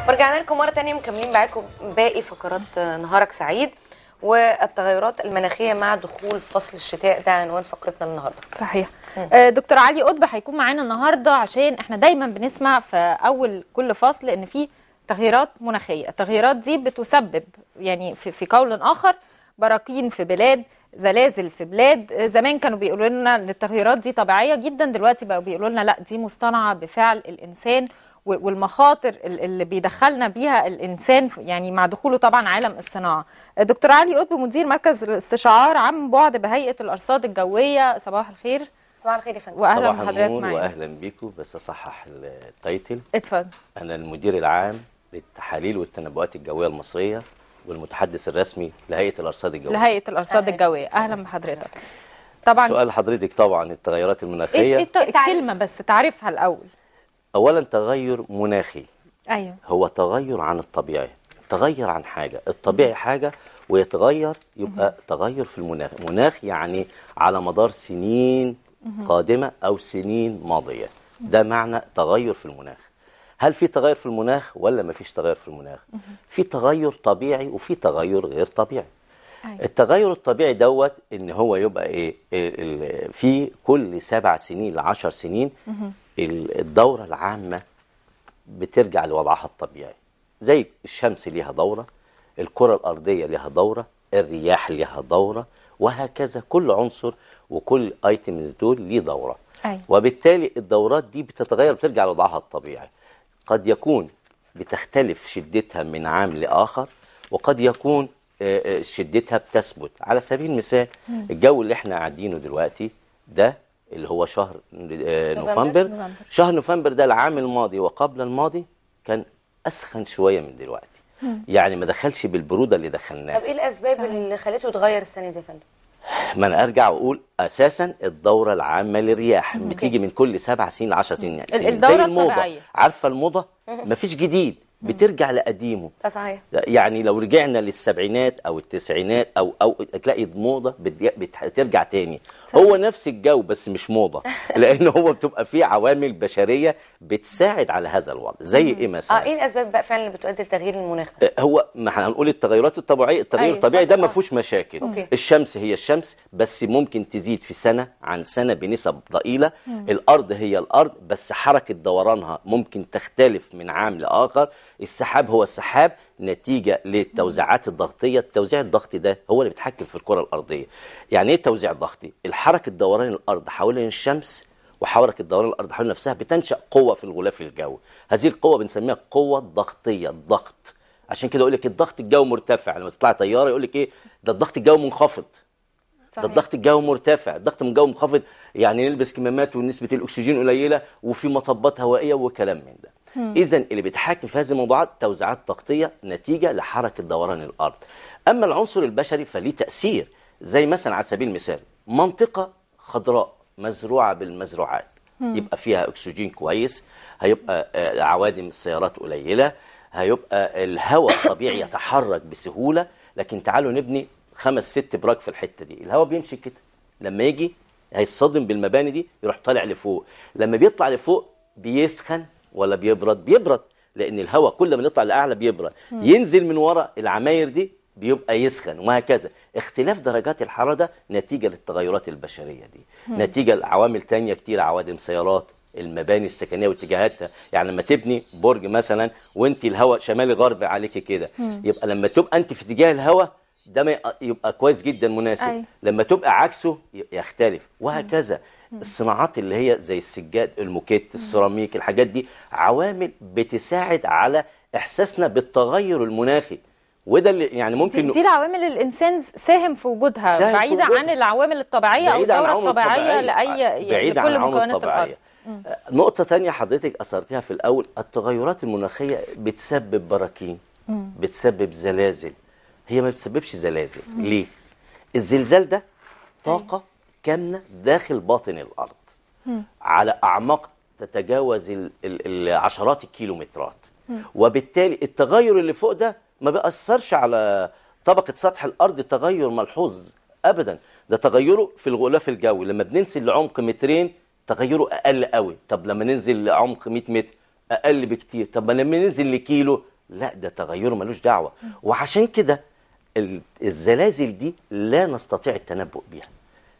ورجعنا لكم مرة تانية مكملين معاكم باقي فقرات نهارك سعيد والتغيرات المناخية مع دخول فصل الشتاء ده عنوان فقرتنا النهاردة صحيح آه، دكتور علي قطب هيكون معانا النهارده عشان احنا دايما بنسمع في اول كل فصل ان في تغييرات مناخيه التغييرات دي بتسبب يعني في, في قول اخر براكين في بلاد زلازل في بلاد آه، زمان كانوا بيقولوا لنا ان التغييرات دي طبيعيه جدا دلوقتي بقوا بيقولوا لنا لا دي مصطنعه بفعل الانسان وال- والمخاطر ال- اللي بيدخلنا بيها الانسان في- يعني مع دخوله طبعا عالم الصناعه آه، دكتور علي قطب مدير مركز الاستشعار عن بعد بهيئه الارصاد الجويه صباح الخير صباح الخير يا فندم واهلا صباح بحضرتك النور معانا واهلا بيكم بس اصحح التايتل اتفضل انا المدير العام للتحاليل والتنبؤات الجويه المصريه والمتحدث الرسمي لهيئه الارصاد الجويه لهيئه الارصاد أهلا. الجويه اهلا بحضرتك طبعا سؤال حضرتك طبعا التغيرات ايه المناخيه ايه الت- التعريف. الكلمه بس تعرفها الاول اولا تغير مناخي ايوه هو تغير عن الطبيعي تغير عن حاجه الطبيعي حاجه ويتغير يبقى تغير في المناخ مناخ يعني على مدار سنين قادمه او سنين ماضيه ده معنى تغير في المناخ هل في تغير في المناخ ولا ما فيش تغير في المناخ في تغير طبيعي وفي تغير غير طبيعي أيوة. التغير الطبيعي دوت ان هو يبقى ايه ال- ال- في كل سبع سنين لعشر سنين ال- الدوره العامه بترجع لوضعها الطبيعي زي الشمس ليها دوره الكره الارضيه ليها دوره الرياح ليها دوره وهكذا كل عنصر وكل ايتمز دول ليه دوره أيوة. وبالتالي الدورات دي بتتغير بترجع لوضعها الطبيعي قد يكون بتختلف شدتها من عام لاخر وقد يكون آه، آه، شدتها بتثبت على سبيل المثال الجو اللي احنا قاعدينه دلوقتي ده اللي هو شهر آه، نوفمبر نوفمبر. شهر نوفمبر ده العام الماضي وقبل الماضي كان اسخن شويه من دلوقتي يعني ما دخلش بالبروده اللي دخلناها طب ايه الأسباب اللي خلته يتغير السنة دي يا فندم؟ ما انا ارجع واقول اساسا الدوره العامه للرياح بتيجي من كل سبع سنين ل 10 سنين يعني ال- سنين. الدورة زي الموضه الطبيعية. عارفه الموضه مفيش جديد بترجع لقديمه ده صحيح يعني لو رجعنا للسبعينات او التسعينات او او تلاقي الموضه بتج- بت- بترجع تاني هو نفس الجو بس مش موضه لان هو بتبقى فيه عوامل بشريه بتساعد على هذا الوضع زي ايه اه مثلا ايه الأسباب بقى فعلا اللي بتؤدي لتغيير المناخ ده؟ هو ما احنا هنقول التغيرات الطبيعيه التغير أيوة، الطبيعي ده اتفضل. ما آه. فيهوش مشاكل أوكي. الشمس هي الشمس بس ممكن تزيد في سنه عن سنه بنسب ضئيله الارض هي الارض بس حركه دورانها ممكن تختلف من عام لاخر السحاب هو السحاب نتيجه للتوزيعات الضغطيه التوزيع الضغطي ده هو اللي بيتحكم في الكره الارضيه يعني ايه التوزيع الضغطي الحركه دوران الارض حوالين الشمس وحركه دوران الارض حول نفسها بتنشا قوه في الغلاف الجوي هذه القوه بنسميها قوه ضغطيه الضغط عشان كده يقول لك الضغط الجوي مرتفع لما تطلع طياره يقول لك ايه ده الضغط الجوي منخفض ده الضغط الجوي مرتفع الضغط الجوي منخفض يعني نلبس كمامات ونسبه الاكسجين قليله وفي مطبات هوائيه وكلام من ده اذا اللي بيتحكم في هذه الموضوعات توزيعات ضغطيه نتيجه لحركه دوران الارض اما العنصر البشري فليه تاثير زي مثلا على سبيل المثال منطقه خضراء مزروعه بالمزروعات يبقى فيها اكسجين كويس هيبقى آه، عوادم السيارات قليله هيبقى الهواء الطبيعي يتحرك بسهوله لكن تعالوا نبني خمس ست براك في الحته دي الهواء بيمشي كده لما يجي هيصطدم بالمباني دي يروح طالع لفوق لما بيطلع لفوق بيسخن ولا بيبرد بيبرد لان الهواء كل ما يطلع لاعلى بيبرد ينزل من ورا العماير دي بيبقى يسخن وهكذا اختلاف درجات الحراره ده نتيجه للتغيرات البشريه دي نتيجه لعوامل تانية كتير عوادم سيارات المباني السكنيه واتجاهاتها يعني لما تبني برج مثلا وانت الهواء شمالي غربي عليك كده يبقى لما تبقى انت في اتجاه الهواء ده ما يبقى- يبقى كويس جدا مناسب أيوة. لما تبقى عكسه ي- يختلف وهكذا الصناعات اللي هي زي السجاد الموكيت السيراميك الحاجات دي عوامل بتساعد على احساسنا بالتغير المناخي وده اللي يعني دي, ممكن دي العوامل اللي الانسان ساهم في وجودها ساهم في بعيده وجودها. عن العوامل الطبيعيه او بعيد عن الدوره العوامل الطبيعيه لاي بعيد عن لكل العوامل مكونات الارض الطبيعية نقطة تانية حضرتك أثرتها في الأول التغيرات المناخية بتسبب براكين بتسبب زلازل هي ما بتسببش زلازل ليه؟ الزلزال ده طاقة كامنة داخل باطن الأرض على أعماق تتجاوز ال- ال- العشرات الكيلومترات وبالتالي التغير اللي فوق ده ما بيأثرش على طبقة سطح الأرض تغير ملحوظ أبدا ده تغيره في الغلاف الجوي لما بننزل لعمق مترين تغيره أقل قوي طب لما ننزل لعمق 100 متر أقل بكتير طب لما ننزل لكيلو لا ده تغيره ملوش دعوه وعشان كده ال- الزلازل دي لا نستطيع التنبؤ بيها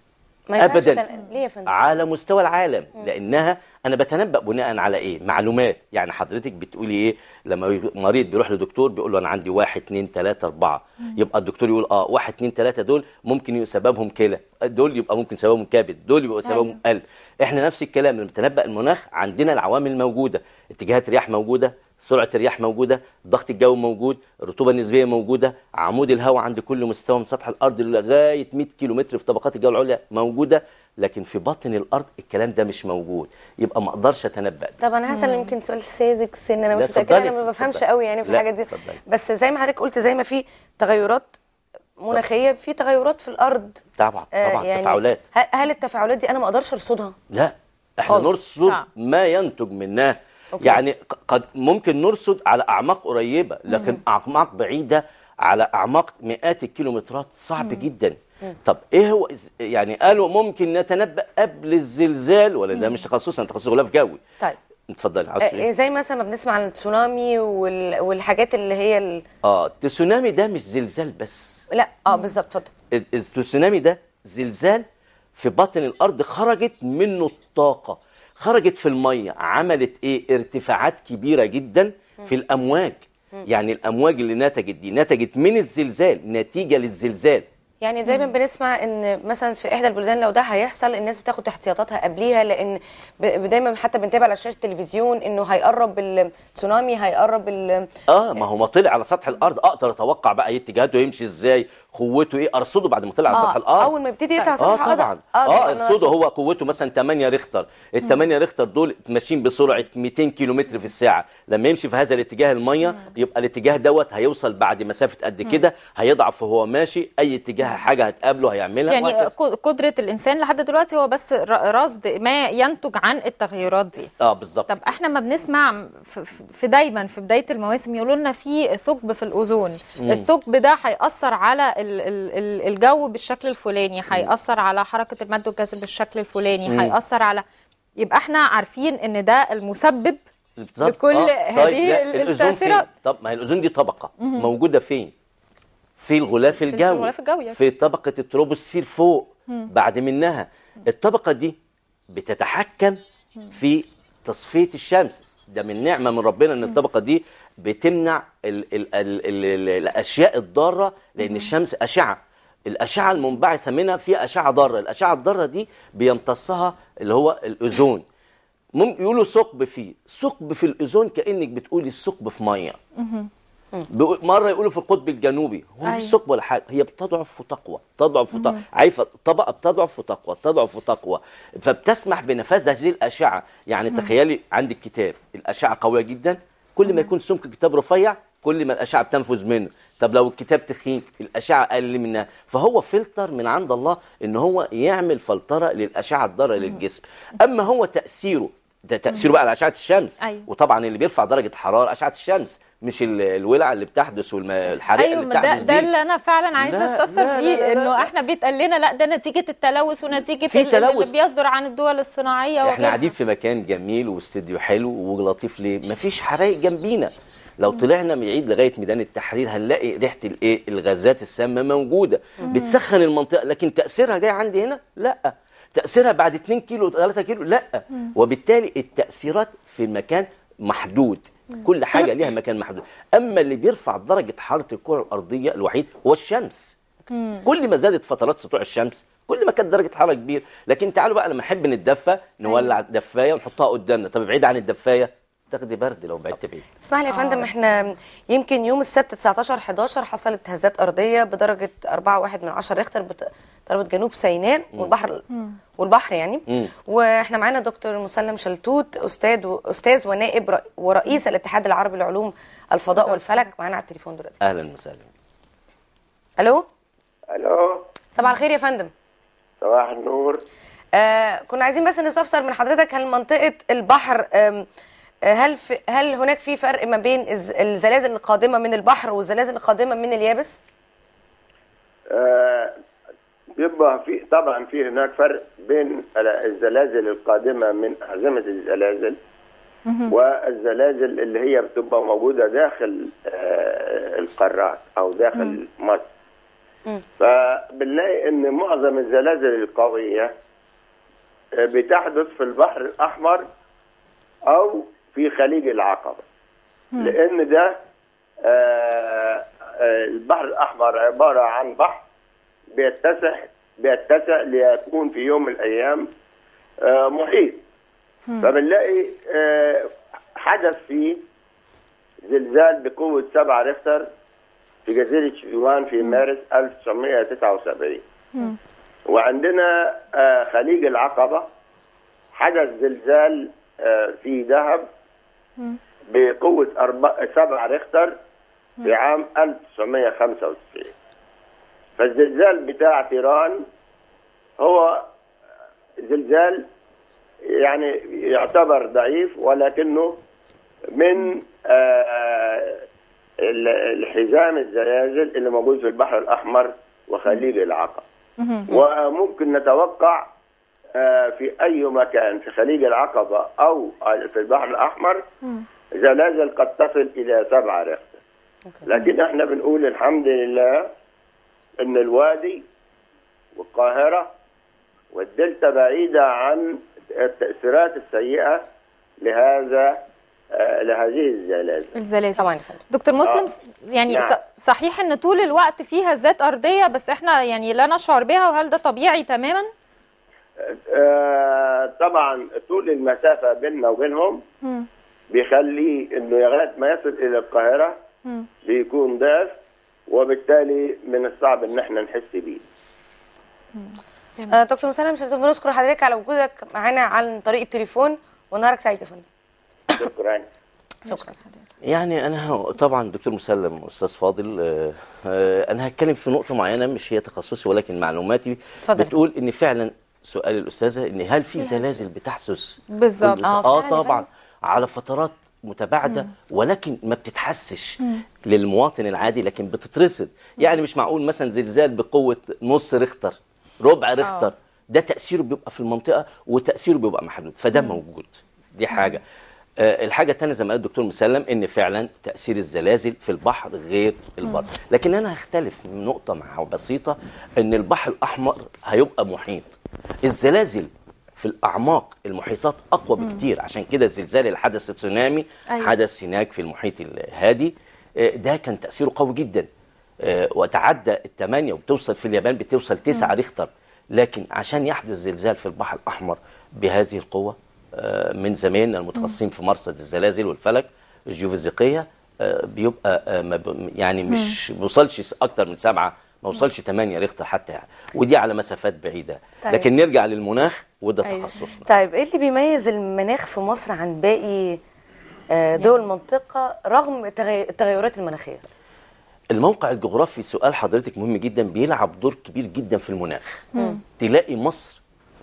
ما ينفعش أبداً. تن- ليه يا فندم على مستوى العالم لانها انا بتنبأ بناء على ايه معلومات يعني حضرتك بتقولي ايه لما مريض بيروح لدكتور بيقول له انا عندي واحد اتنين تلاتة اربعة يبقى الدكتور يقول اه واحد اتنين تلاتة دول ممكن يبقى سببهم كلى دول يبقى ممكن سببهم كبد دول يبقى سببهم قلب احنا نفس الكلام لما بنتنبأ المناخ عندنا العوامل الموجودة اتجاهات رياح موجودة سرعة الرياح موجودة ضغط الجو موجود الرطوبة النسبية موجودة عمود الهواء عند كل مستوى من سطح الأرض لغاية 100 كيلو متر في طبقات الجو العليا موجودة لكن في باطن الأرض الكلام ده مش موجود يبقى ما أقدرش أتنبأ ده. طب انا هسأل يمكن سؤال ساذج سن انا لا، مش متاكده اتفضلي، انا ما بفهمش اتفضلي. قوي يعني في لا، الحاجات دي اتفضلي. بس زي ما حضرتك قلت زي ما في تغيرات مناخيه في تغيرات في الارض طبعا آه، طبعا يعني تفاعلات هل- هل التفاعلات دي انا ما اقدرش ارصدها لا احنا خالص، نرصد صعب. ما ينتج منها أوكي. يعني ق- قد ممكن نرصد على اعماق قريبه لكن اعماق بعيده على اعماق مئات الكيلومترات صعب جدا طب ايه هو إز- يعني قالوا ممكن نتنبأ قبل الزلزال ولا ده مش تخصصنا تخصص غلاف جوي طيب اتفضلي عاوز آه، تقولي إيه؟ زي مثلا ما بنسمع عن التسونامي وال... والحاجات اللي هي ال... اه التسونامي ده مش زلزال بس لا اه بالظبط اتفضل ال- التسونامي ده زلزال في باطن الارض خرجت منه الطاقه خرجت في الميه عملت ايه ارتفاعات كبيره جدا في الامواج يعني الامواج اللي نتجت دي نتجت من الزلزال نتيجه للزلزال يعني دايما بنسمع ان مثلا في احدى البلدان لو ده هيحصل الناس بتاخد احتياطاتها قبليها لان ب- دايما حتى بنتابع على شاشه التلفزيون انه هيقرب التسونامي هيقرب ال... اه ما هو ما طلع على سطح الارض اقدر اتوقع بقى ايه اتجاهاته يمشي ازاي قوته ايه ارصده بعد ما طلع على سطح الارض اول ما يبتدي يطلع اه سطح الارض طبعا أقدر اه أنا ارصده أرصد. هو قوته مثلا 8 ريختر ال 8 ريختر دول ماشيين بسرعه 200 كيلو متر في الساعه لما يمشي في هذا الاتجاه الميه يبقى الاتجاه دوت هيوصل بعد مسافه قد كده هيضعف وهو ماشي اي اتجاه حاجه هتقابله هيعملها يعني وهكذا. ق- قدرة الإنسان لحد دلوقتي هو بس ر- رصد ما ينتج عن التغيرات دي اه بالظبط طب احنا ما بنسمع في- في دايما في بدايه المواسم يقولوا لنا في ثقب في الاوزون الثقب ده هياثر على ال- ال- ال- الجو بالشكل الفلاني هياثر على حركه المد والجاذب بالشكل الفلاني مم. هياثر على يبقى احنا عارفين ان ده المسبب بالظبط. لكل آه. هذه لا، ال- الأوزون التأثيرات. فين؟ طب ما هي الاوزون دي طبقه موجوده فين في الغلاف الجوي الغلاف الجوي. في طبقه التروبوسفير فوق بعد منها الطبقه دي بتتحكم في تصفيه الشمس ده من نعمه من ربنا ان الطبقه دي بتمنع ال ال ال ال ال الاشياء الضاره لان الشمس اشعه الاشعه المنبعثه منها فيها اشعه ضاره الاشعه الضاره دي بيمتصها اللي هو الاوزون ممكن يقولوا ثقب فيه ثقب في الاوزون كانك بتقولي الثقب في ميه بيقول- مره يقولوا في القطب الجنوبي هو أيوة. مفيش ثقب ولا حاجه هي بتضعف وتقوى تضعف وتقوى عارفه الطبقه بتضعف وتقوى تضعف وتقوى فبتسمح بنفاذ هذه الاشعه يعني تخيلي عندك كتاب الاشعه قويه جدا كل ما يكون سمك الكتاب رفيع كل ما الاشعه بتنفذ منه طب لو الكتاب تخين الاشعه اقل منها فهو فلتر من عند الله ان هو يعمل فلتره للاشعه الضاره للجسم اما هو تاثيره ده تاثيره بقى على اشعه الشمس أيوة. وطبعا اللي بيرفع درجه حراره اشعه الشمس مش ال- الولع اللي بتحدث والحرائق ايوه اللي ما ده بتحدث ده دي اللي انا فعلا عايزه لا، استفسر لا، لا، فيه لا، لا، انه لا. احنا بيتقال لنا لا ده نتيجه التلوث ونتيجه في ال- اللي تلوث. بيصدر عن الدول الصناعيه احنا وغيرها. قاعدين في مكان جميل واستديو حلو ولطيف ليه مفيش حرايق جنبينا لو طلعنا من عيد لغايه ميدان التحرير هنلاقي ريحه الايه الغازات السامه موجوده بتسخن المنطقه لكن تاثيرها جاي عندي هنا لا تاثيرها بعد 2 كيلو 3 كيلو لا وبالتالي التاثيرات في المكان محدود كل حاجه ليها مكان محدود اما اللي بيرفع درجه حراره الكره الارضيه الوحيد هو الشمس كل ما زادت فترات سطوع الشمس كل ما كانت درجه حراره كبيره لكن تعالوا بقى لما نحب نتدفى نولع دفايه ونحطها قدامنا طب بعيد عن الدفايه تاخدي برد لو بعدت بعيد اسمح لي يا فندم احنا يمكن يوم السبت 19 11 حصلت هزات ارضيه بدرجه 4.1 من 10 ريختر بت- ضربت جنوب سيناء والبحر والبحر يعني مم. واحنا معانا دكتور مسلم شلتوت استاذ و- استاذ ونائب رئ- ورئيس الاتحاد العربي لعلوم الفضاء والفلك معانا على التليفون دلوقتي اهلا وسهلا الو الو صباح الخير يا فندم صباح النور آه كنا عايزين بس نستفسر من حضرتك هل منطقه البحر آم، آه، هل في هل هناك في فرق ما بين الز- الزلازل القادمه من البحر والزلازل القادمه من اليابس؟ آه بيبقى في طبعا في هناك فرق بين ال- الزلازل القادمه من عاصمه الزلازل والزلازل اللي هي بتبقى موجوده داخل آه، القارات او داخل مصر فبنلاقي ان معظم الزلازل القويه آه، بتحدث في البحر الاحمر او في خليج العقبه لان ده آه، آه، البحر الاحمر عباره عن بحر بيتسع بيتسع ليكون في يوم من الايام آه، محيط فبنلاقي آه، حدث فيه زلزال بقوه 7 ريختر في جزيره شيوان في مارس 1979 وعندنا آه، خليج العقبه حدث زلزال آه، في دهب بقوه 7 ريختر في عام 1995 فالزلزال بتاع تيران هو زلزال يعني يعتبر ضعيف ولكنه من آه، ال- الحزام الزلازل اللي موجود في البحر الأحمر وخليج العقبة وممكن نتوقع آه، في أي مكان في خليج العقبة أو في البحر الأحمر زلازل قد تصل إلى سبعة ريختر لكن احنا بنقول الحمد لله ان الوادي والقاهرة والدلتا بعيدة عن التأثيرات السيئة لهذا آه، لهذه الزلازل الزلازل طبعا يا فندم دكتور مسلم آه. يعني نعم. ص- صحيح ان طول الوقت فيها هزات ارضيه بس احنا يعني لا نشعر بها وهل ده طبيعي تماما؟ آه، طبعا طول المسافة بيننا وبينهم مم. بيخلي انه لغاية ما يصل الى القاهرة مم. بيكون ضعف وبالتالي من الصعب ان احنا نحس بيه آه، دكتور مسلم شرطة بنشكر حضرتك على وجودك معانا عن طريق التليفون ونهارك سعيد يا فندم شكرا شكرا يعني انا ه- طبعا دكتور مسلم استاذ فاضل آه، آه، انا هتكلم في نقطه معينه مش هي تخصصي ولكن معلوماتي اتفضل. بتقول ان فعلا سؤال الاستاذه ان هل في زلازل بتحدث بالظبط. كل- آه، اه فعلا يا طبعا فندم. على فترات متباعده ولكن ما بتتحسش للمواطن العادي لكن بتترصد يعني مش معقول مثلا زلزال بقوه نص ريختر ربع ريختر ده تاثيره بيبقى في المنطقه وتاثيره بيبقى محدود فده موجود دي حاجه آه، الحاجة الثانية زي ما قال الدكتور مسلم ان فعلا تأثير الزلازل في البحر غير البر لكن انا هختلف من نقطة مع بسيطة ان البحر الاحمر هيبقى محيط الزلازل في الاعماق المحيطات اقوى بكتير عشان كده الزلزال اللي حدث التسونامي أيوة. حدث هناك في المحيط الهادي آه، ده كان تأثيره قوي جدا آه، وتعدى الثمانية وبتوصل في اليابان بتوصل تسعة ريختر لكن عشان يحدث زلزال في البحر الأحمر بهذه القوة آه، من زمايلنا المتخصصين في مرصد الزلازل والفلك الجيوفيزيقية آه، بيبقى آه، ما ب- يعني مش بيوصلش أكتر من سبعة ما وصلش 8 ريختر حتى يعني ودي على مسافات بعيدة طيب. لكن نرجع للمناخ وده أيوة. تخصصنا طيب ايه اللي بيميز المناخ في مصر عن باقي آه، دول المنطقة رغم التغي- التغيرات المناخية الموقع الجغرافي سؤال حضرتك مهم جدا بيلعب دور كبير جدا في المناخ تلاقي مصر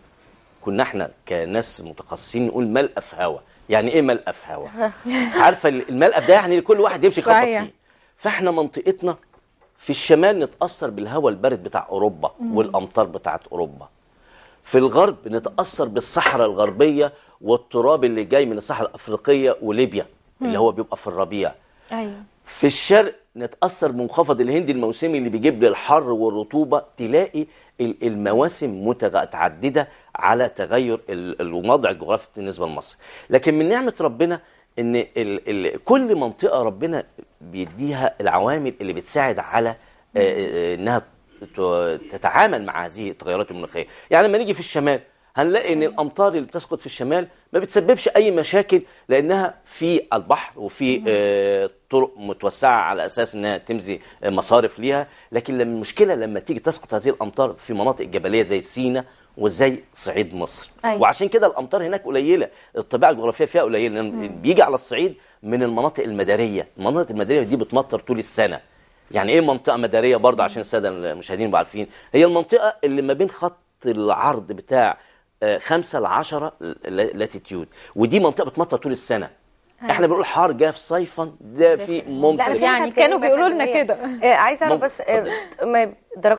كنا احنا كناس متخصصين نقول ملقف هوا يعني ايه ملقف هوا عارفه الملقف ده يعني كل واحد يمشي يخبط صحيح. فيه فاحنا منطقتنا في الشمال نتاثر بالهواء البارد بتاع اوروبا والامطار بتاعت اوروبا في الغرب نتاثر بالصحراء الغربيه والتراب اللي جاي من الصحراء الافريقيه وليبيا اللي هو بيبقى في الربيع ايوه في الشرق نتأثر بمنخفض الهندي الموسمي اللي بيجيب لي الحر والرطوبة تلاقي ال- المواسم متعددة على تغير ال- الوضع الجغرافي بالنسبة لمصر لكن من نعمة ربنا ان ال ال كل منطقة ربنا بيديها العوامل اللي بتساعد على آه، آه، انها ت- تتعامل مع هذه التغيرات المناخية يعني لما نيجي في الشمال هنلاقي ان الامطار اللي بتسقط في الشمال ما بتسببش اي مشاكل لانها في البحر وفي آه، طرق متوسعه على اساس انها تمزي آه، مصارف ليها لكن لما المشكله لما تيجي تسقط هذه الامطار في مناطق جبليه زي سينا وزي صعيد مصر أيوة. وعشان كده الامطار هناك قليله الطبيعه الجغرافيه فيها قليله لان بيجي على الصعيد من المناطق المداريه المناطق المداريه دي بتمطر طول السنه يعني ايه منطقه مداريه برضه عشان الساده المشاهدين يبقوا عارفين هي المنطقه اللي ما بين خط العرض بتاع آه، خمسة ل 10 لاتيتيود ودي منطقه بتمطر طول السنه احنا بنقول حار جاف صيفا ده في لا ممكن أنا في يعني حاجة كانوا غريبة بيقولوا فندم، لنا هي- كده. آه، عايزه اعرف ممكن. بس آه، ما- درجات